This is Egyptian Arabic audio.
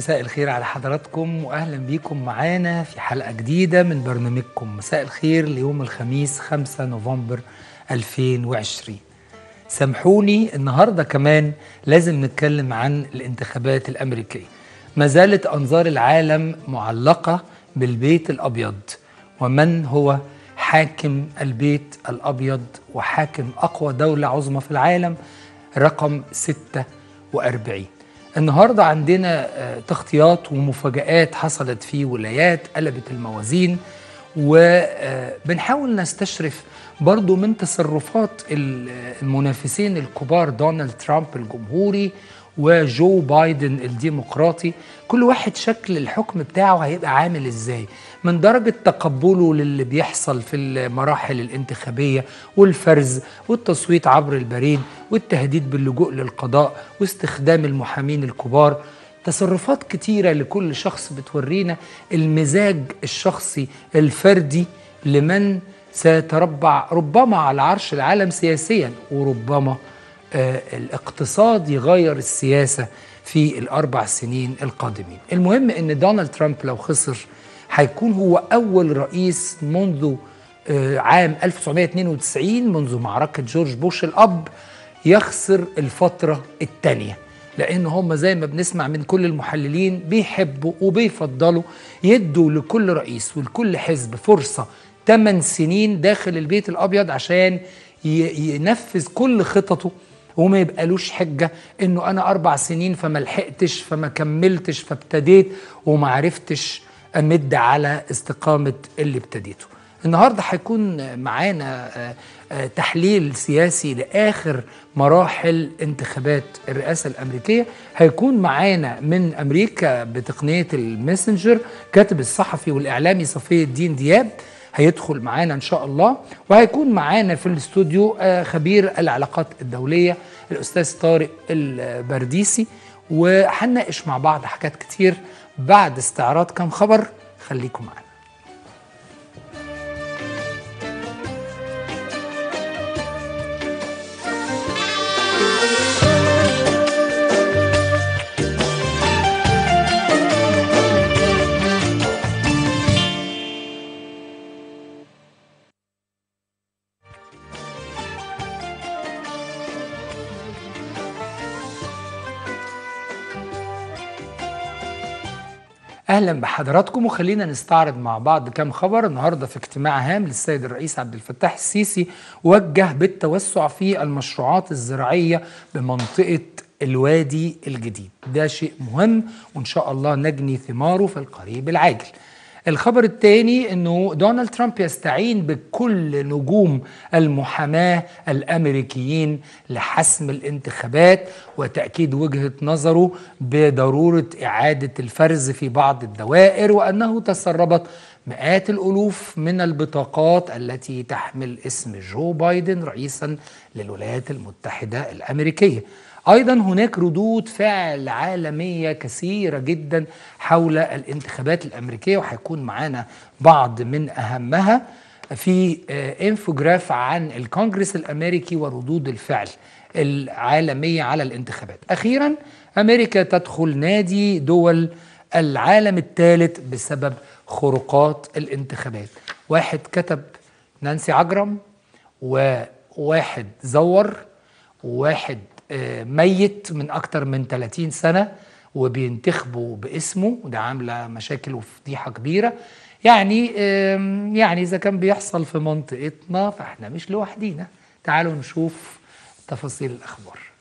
مساء الخير على حضراتكم واهلا بيكم معانا في حلقه جديده من برنامجكم مساء الخير ليوم الخميس 5 نوفمبر 2020 سامحوني النهارده كمان لازم نتكلم عن الانتخابات الامريكيه ما زالت انظار العالم معلقه بالبيت الابيض ومن هو حاكم البيت الابيض وحاكم اقوى دوله عظمى في العالم رقم 46 النهارده عندنا تغطيات ومفاجآت حصلت في ولايات قلبت الموازين وبنحاول نستشرف برضو من تصرفات المنافسين الكبار دونالد ترامب الجمهوري وجو بايدن الديمقراطي كل واحد شكل الحكم بتاعه هيبقى عامل ازاي من درجة تقبله للي بيحصل في المراحل الانتخابية والفرز والتصويت عبر البريد والتهديد باللجوء للقضاء واستخدام المحامين الكبار تصرفات كتيرة لكل شخص بتورينا المزاج الشخصي الفردي لمن سيتربع ربما على عرش العالم سياسيا وربما آه الاقتصاد يغير السياسة في الأربع سنين القادمين المهم أن دونالد ترامب لو خسر هيكون هو أول رئيس منذ آه عام 1992 منذ معركة جورج بوش الأب يخسر الفترة الثانية لأن هم زي ما بنسمع من كل المحللين بيحبوا وبيفضلوا يدوا لكل رئيس ولكل حزب فرصة 8 سنين داخل البيت الأبيض عشان ينفذ كل خططه وما يبقالوش حجة انه انا اربع سنين فما لحقتش فما كملتش فابتديت وما عرفتش امد على استقامة اللي ابتديته النهاردة هيكون معانا تحليل سياسي لآخر مراحل انتخابات الرئاسة الأمريكية هيكون معانا من أمريكا بتقنية الماسنجر كاتب الصحفي والإعلامي صفي الدين دياب هيدخل معانا ان شاء الله وهيكون معانا في الاستوديو خبير العلاقات الدوليه الاستاذ طارق البرديسي وهنناقش مع بعض حاجات كتير بعد استعراض كم خبر خليكم معانا اهلا بحضراتكم وخلينا نستعرض مع بعض كم خبر النهارده في اجتماع هام للسيد الرئيس عبد الفتاح السيسي وجه بالتوسع في المشروعات الزراعيه بمنطقه الوادي الجديد ده شيء مهم وان شاء الله نجني ثماره في القريب العاجل الخبر الثاني انه دونالد ترامب يستعين بكل نجوم المحاماه الامريكيين لحسم الانتخابات وتاكيد وجهه نظره بضروره اعاده الفرز في بعض الدوائر وانه تسربت مئات الالوف من البطاقات التي تحمل اسم جو بايدن رئيسا للولايات المتحده الامريكيه ايضا هناك ردود فعل عالميه كثيره جدا حول الانتخابات الامريكيه وهيكون معانا بعض من اهمها في انفوجراف عن الكونجرس الامريكي وردود الفعل العالميه على الانتخابات اخيرا امريكا تدخل نادي دول العالم الثالث بسبب خروقات الانتخابات واحد كتب نانسي عجرم وواحد زور وواحد ميت من أكتر من 30 سنة وبينتخبوا باسمه وده عاملة مشاكل وفضيحة كبيرة يعني يعني إذا كان بيحصل في منطقتنا فإحنا مش لوحدينا تعالوا نشوف تفاصيل الأخبار